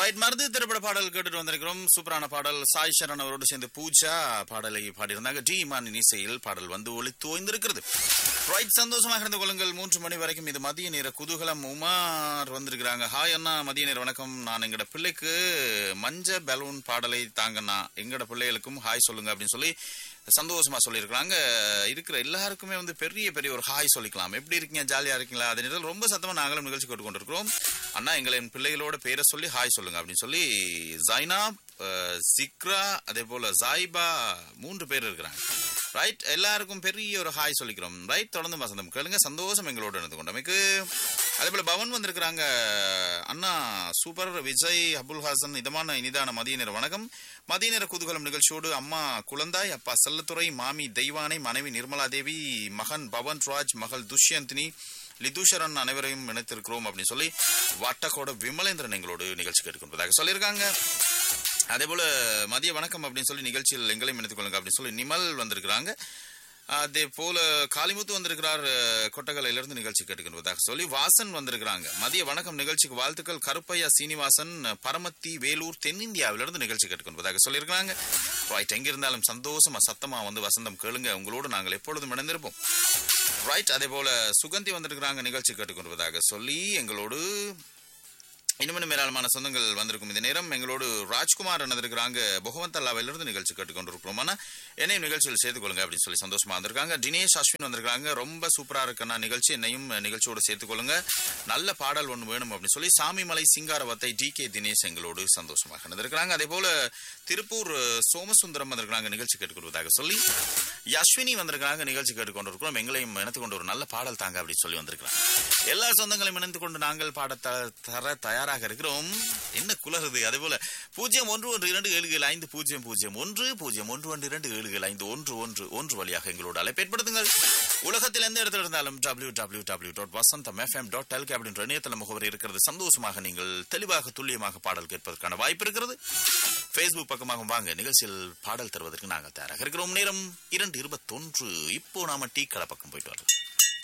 right Marudhu திரைப்பட பாடல் கேட்டுட்டு வந்திருக்கிறோம் சூப்பரான பாடல் சாய் சரண் அவரோடு சேர்ந்து பூஜா பாடலை பாடியிருந்தாங்க டி இமானின் இசையில் பாடல் வந்து ஒளித்து ஓய்ந்திருக்கிறது ரைட் சந்தோஷமாக இருந்து கொள்ளுங்கள் மூன்று மணி வரைக்கும் இது மதிய நேர குதூகலம் உமார் வந்திருக்கிறாங்க ஹாய் அண்ணா மதிய நேர வணக்கம் நான் எங்கட பிள்ளைக்கு மஞ்ச பலூன் பாடலை தாங்கண்ணா எங்கட பிள்ளைகளுக்கும் ஹாய் சொல்லுங்க அப்படின்னு சொல்லி சந்தோஷமா சொல்லியிருக்கிறாங்க இருக்கிற எல்லாருக்குமே வந்து பெரிய பெரிய ஒரு ஹாய் சொல்லிக்கலாம் எப்படி இருக்கீங்க ஜாலியா இருக்கீங்களா அதே நேரத்தில் ரொம்ப சத்தமா நாங்களும் நிகழ்ச்சி கேட்டு கொண்டிருக்கிறோம் அண்ணா எங்களை என் பிள்ளைகளோட பேரை சொல்லி ஹாய் சொல்லுங்க அப்படின்னு சொல்லி ஜைனாப் அஹ், சிக்ரா அதே போல ஜாயிபா மூன்று பேர் இருக்கிறாங்க ரைட் எல்லாருக்கும் பெரிய ஒரு ஹாய் சொல்லிக்கிறோம் ரைட் தொடர்ந்து வசந்தம் கேளுங்க சந்தோஷம் எங்களோட இருந்து கொண்டமைக்கு அதே போல பவன் வந்திருக்கிறாங்க அண்ணா சூப்பர் விஜய் அபுல் ஹாசன் இதமான இனிதான மதிய நேர வணக்கம் மதிய நேர குதூகலம் நிகழ்ச்சியோடு அம்மா குழந்தாய் அப்பா செல்லத்துறை மாமி தெய்வானை மனைவி நிர்மலா தேவி மகன் பவன் ராஜ் மகள் துஷ்யந்தினி லிதுஷரன் அனைவரையும் இணைத்திருக்கிறோம் அப்படின்னு சொல்லி வட்டக்கோட விமலேந்திரன் எங்களோடு நிகழ்ச்சி கேட்டுக்கொண்டதாக சொல்லியிருக்காங்க அதே போல மதிய வணக்கம் அப்படின்னு சொல்லி நிகழ்ச்சியில் எங்களையும் இணைத்துக் கொள்ளுங்க அப்படின்னு சொல்லி நிமல் வந்திருக்கிறாங்க அதே போல காளிமுத்து வந்திருக்கிறார் அஹ், கொட்டகலையிலிருந்து நிகழ்ச்சி கேட்டுக்கிறதாக சொல்லி வாசன் வந்திருக்கிறாங்க மதிய வணக்கம் நிகழ்ச்சிக்கு வாழ்த்துக்கள் கருப்பையா சீனிவாசன் அஹ், பரமத்தி வேலூர் தென்னிந்தியாவிலிருந்து நிகழ்ச்சி கேட்டுக்கொள்வதாக சொல்லியிருக்கிறாங்க ரைட் எங்க இருந்தாலும் சந்தோஷமா சத்தமா வந்து வசந்தம் கேளுங்க உங்களோடு நாங்கள் எப்பொழுதும் இணைந்திருப்போம் ரைட் அதே போல சுகந்தி வந்திருக்கிறாங்க நிகழ்ச்சி கேட்டுக்கொள்வதாக சொல்லி எங்களோடு இன்னும் ஏராளமான சொந்தங்கள் வந்திருக்கும் இந்த நேரம் எங்களோடு ராஜ்குமார் வந்திருக்கிறாங்க பகவந்தல்லாவிலிருந்து நிகழ்ச்சி கேட்டுக்கொண்டிருக்கிறோம் ஆனா என்னையும் நிகழ்ச்சியில் சேர்த்து கொள்ளுங்க அப்படின்னு சொல்லி சந்தோஷமா வந்திருக்காங்க தினேஷ் அஸ்வின் வந்திருக்காங்க ரொம்ப சூப்பரா இருக்குன்னா நிகழ்ச்சி என்னையும் நிகழ்ச்சியோடு சேர்த்துக் கொள்ளுங்க நல்ல பாடல் ஒன்று வேணும் அப்படின்னு சொல்லி சாமிமலை சிங்காரவத்தை டி கே தினேஷ் எங்களோடு சந்தோஷமாக வந்திருக்கிறாங்க அதே போல திருப்பூர் அஹ், சோமசுந்தரம் வந்திருக்கிறாங்க நிகழ்ச்சி கேட்டுக்கொள்வதாக சொல்லி யஸ்வினி வந்திருக்கிறாங்க நிகழ்ச்சி கேட்டுக்கொண்டிருக்கிறோம் எங்களையும் இணைத்து கொண்டு ஒரு நல்ல பாடல் தாங்க அப்படின்னு சொல்லி வந்திருக்கிறாங்க எல்லா சொந்தங்களையும் இணைந்து கொண்டு நாங்கள் பாட த- தர தயாராக இருக்கிறோம் என்ன குலருது அதே போல பூஜ்ஜியம் ஒன்று ஒன்று இரண்டு ஏழு ஏழு ஐந்து பூஜ்ஜியம் பூஜ்ஜியம் ஒன்று பூஜ்ஜியம் ஒன்று ஒன்று இரண்டு ஏழு ஏழு ஐந்து ஒன்று ஒன்று ஒன்று வழியாக எங்களோட அழைப்பேற்படுத்துங்கள் உலகத்தில் எந்த இடத்துல இருந்தாலும் W W W dot Vasantham FM dot டெல்கே அப்படின்ற இணையதள முகவரி இருக்கிறது சந்தோஷமாக நீங்கள் தெளிவாக துல்லியமாக பாடல் கேட்பதற்கான வாய்ப்பு இருக்கிறது ஃபேஸ்புக் பக்கமாக வாங்க நிகழ்ச்சியில் பாடல் தருவதற்கு நாங்கள் தயாராக இருக்கிறோம் நேரம் இரண்டு இருபத்தொன்று இப்போ நாம டீ கடை பக்கம் போயிட்டு வரோம்